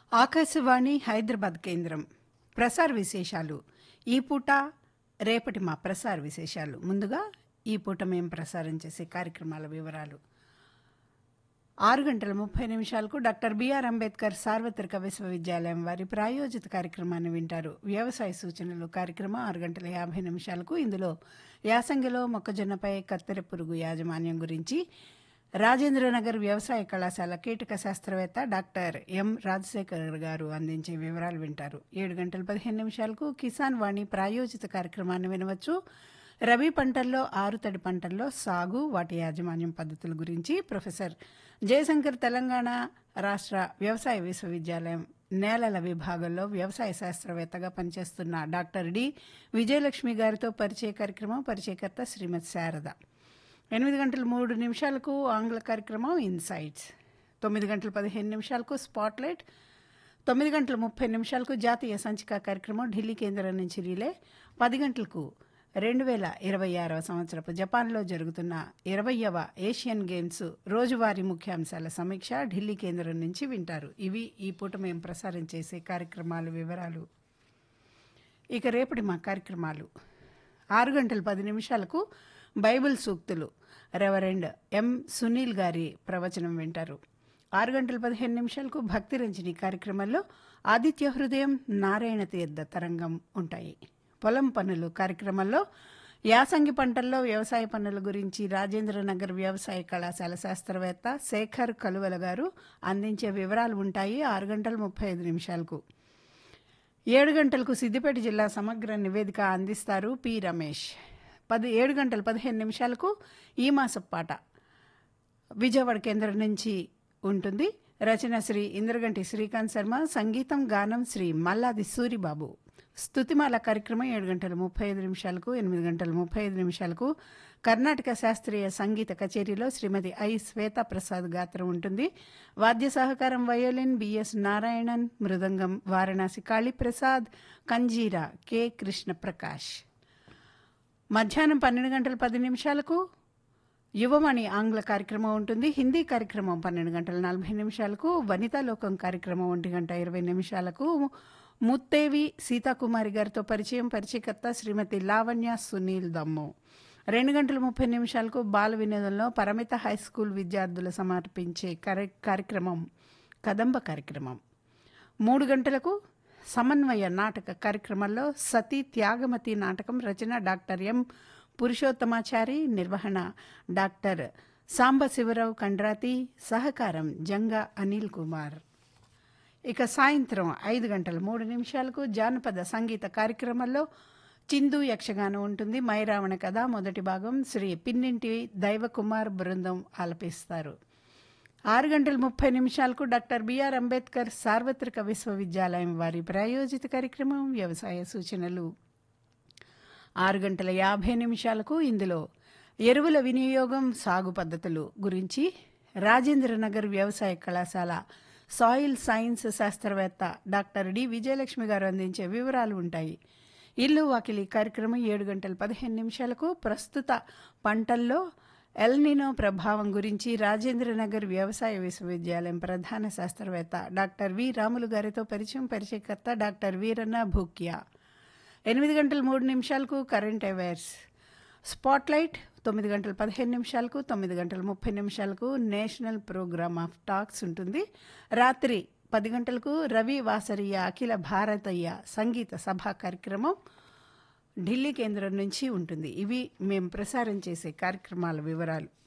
ఆకాశవాణి హైదరాబాద్ కేంద్రం ప్రసార విశేషాలు ఈ పూట రేపటి మా ప్రసార విశేషాలు ముందుగా ఈ పూట మేము ప్రసారం చేసే కార్యక్రమాల వివరాలు ఆరు గంటల ముప్పై నిమిషాలకు డాక్టర్ బిఆర్ అంబేద్కర్ సార్వత్రిక విశ్వవిద్యాలయం వారి ప్రాయోజిత కార్యక్రమాన్ని వింటారు వ్యవసాయ సూచనలు కార్యక్రమం ఆరు గంటల యాభై నిమిషాలకు ఇందులో యాసంగిలో మొక్కజొన్నపై కత్తెర పురుగు యాజమాన్యం గురించి రాజేంద్రనగర్ వ్యవసాయ కళాశాల కీటక శాస్త్రవేత్త డాక్టర్ ఎం రాజశేఖర్ గారు అందించే వివరాలు వింటారు ఏడు గంటల పదిహేను నిమిషాలకు కిసాన్ వాణి ప్రాయోజిత కార్యక్రమాన్ని వినవచ్చు రబీ పంటల్లో ఆరుతడి పంటల్లో సాగు వాటి యాజమాన్యం పద్ధతుల గురించి ప్రొఫెసర్ జయశంకర్ తెలంగాణ రాష్ట్ర వ్యవసాయ విశ్వవిద్యాలయం నేలల విభాగంలో వ్యవసాయ శాస్త్రవేత్తగా పనిచేస్తున్న డాక్టర్ డి విజయలక్ష్మి గారితో పరిచయ కార్యక్రమం పరిచయకర్త శ్రీమతి శారద ఎనిమిది గంటల మూడు నిమిషాలకు ఆంగ్ల కార్యక్రమం ఇన్సైట్స్ తొమ్మిది గంటల పదిహేను నిమిషాలకు స్పాట్లైట్ తొమ్మిది గంటల ముప్పై నిమిషాలకు జాతీయ సంచిక కార్యక్రమం ఢిల్లీ కేంద్రం నుంచి రీలే పది గంటలకు రెండు వేల ఇరవై ఆరవ సంవత్సరపు జపాన్లో జరుగుతున్న ఇరవయవ ఏషియన్ గేమ్స్ రోజువారీ ముఖ్యాంశాల సమీక్ష ఢిల్లీ కేంద్రం నుంచి వింటారు ఇవి ఈ పూట మేము ప్రసారం చేసే కార్యక్రమాల వివరాలు ఇక రేపటి మా కార్యక్రమాలు ఆరు గంటల పది నిమిషాలకు బైబిల్ సూక్తులు రెవరెండ్ ఎం సునీల్ గారి ప్రవచనం వింటారు ఆరు గంటల పదిహేను నిమిషాలకు భక్తి రంజని కార్యక్రమంలో ఆదిత్య హృదయం నారాయణ తీర్థ తరంగం ఉంటాయి పొలం పనులు కార్యక్రమంలో యాసంగి పంటల్లో వ్యవసాయ పనుల గురించి రాజేంద్రనగర్ వ్యవసాయ కళాశాల శాస్త్రవేత్త శేఖర్ కలువల గారు అందించే వివరాలు ఉంటాయి ఆరు గంటల ముప్పై ఐదు నిమిషాలకు ఏడు గంటలకు సిద్దిపేట జిల్లా సమగ్ర నివేదిక అందిస్తారు పి రమేష్ పది ఏడు గంటల పదిహేను నిమిషాలకు ఈ మాస పాట విజయవాడ కేంద్రం నుంచి ఉంటుంది రచన శ్రీ ఇంద్రగంటి శ్రీకాంత్ శర్మ సంగీతం గానం శ్రీ మల్లాది సూరిబాబు స్తుతిమాల కార్యక్రమం ఏడు గంటల ముప్పై ఐదు నిమిషాలకు ఎనిమిది గంటల ముప్పై ఐదు నిమిషాలకు కర్ణాటక శాస్త్రీయ సంగీత కచేరీలో శ్రీమతి ఐ శ్వేతా ప్రసాద్ గాత్రం ఉంటుంది వాద్య సహకారం violin BS Narayanan mridangam Varanasi Kaliprasad kanjira K Krishna Prakash మధ్యాహ్నం పన్నెండు గంటల పది నిమిషాలకు యువమణి ఆంగ్ల కార్యక్రమం ఉంటుంది హిందీ కార్యక్రమం పన్నెండు గంటల నలభై నిమిషాలకు వనితా లోకం కార్యక్రమం ఒంటి గంట ఇరవై నిమిషాలకు ముత్తేవి సీతాకుమారి గారితో పరిచయం పరిచయకర్త శ్రీమతి లావణ్య సునీల్ దమ్ము రెండు గంటల ముప్పై నిమిషాలకు బాల వినోదంలో పరమిత హై స్కూల్ విద్యార్థులు సమర్పించే కార్యక్రమం కదంబ కార్యక్రమం మూడు గంటలకు సమన్వయ నాటక కార్యక్రమంలో సతీ త్యాగమతి నాటకం రచన డాక్టర్ ఎం పురుషోత్తమాచారి నిర్వహణ డాక్టర్ సాంబశివరావు కండ్రాతి సహకారం జంగా అనిల్ కుమార్ ఇక సాయంత్రం ఐదు గంటల మూడు నిమిషాలకు జానపద సంగీత కార్యక్రమంలో చిందు యక్షగానం ఉంటుంది మైరావణ కథ మొదటి భాగం శ్రీ పిన్నింటి దైవకుమార్ బృందం ఆలపిస్తారు ఆరు గంటల ముప్పై నిమిషాలకు డాక్టర్ బిఆర్ అంబేద్కర్ సార్వత్రిక విశ్వవిద్యాలయం వారి ప్రాయోజిత కార్యక్రమం వ్యవసాయ సూచనలు ఆరు గంటల యాభై నిమిషాలకు ఇందులో ఎరువుల వినియోగం సాగు పద్ధతులు గురించి రాజేంద్రనగర్ వ్యవసాయ కళాశాల సాయిల్ సైన్స్ శాస్త్రవేత్త డాక్టర్ డి విజయలక్ష్మి గారు అందించే వివరాలు ఉంటాయి ఇల్లు వాకిలి కార్యక్రమం ఏడు గంటల పదిహేను నిమిషాలకు ప్రస్తుత పంటల్లో ఎల్నినో ప్రభావం గురించి రాజేంద్రనగర్ వ్యవసాయ విశ్వవిద్యాలయం ప్రధాన శాస్త్రవేత్త డాక్టర్ వి రాములు గారితో పరిచయం పరిచయకర్త డాక్టర్ వీరన్న భూక్యా ఎనిమిది గంటల మూడు నిమిషాలకు కరెంట్ అఫైర్స్ స్పాట్లైట్ తొమ్మిది గంటల పదిహేను నిమిషాలకు తొమ్మిది గంటల ముప్పై నిమిషాలకు నేషనల్ ప్రోగ్రామ్ ఆఫ్ టాక్స్ ఉంటుంది రాత్రి పది గంటలకు రవి వాసరియ అఖిల భారతీయ సంగీత సభా కార్యక్రమం ఢిల్లీ కేంద్రం నుంచి ఉంటుంది ఇవి మేము ప్రసారం చేసే కార్యక్రమాల వివరాలు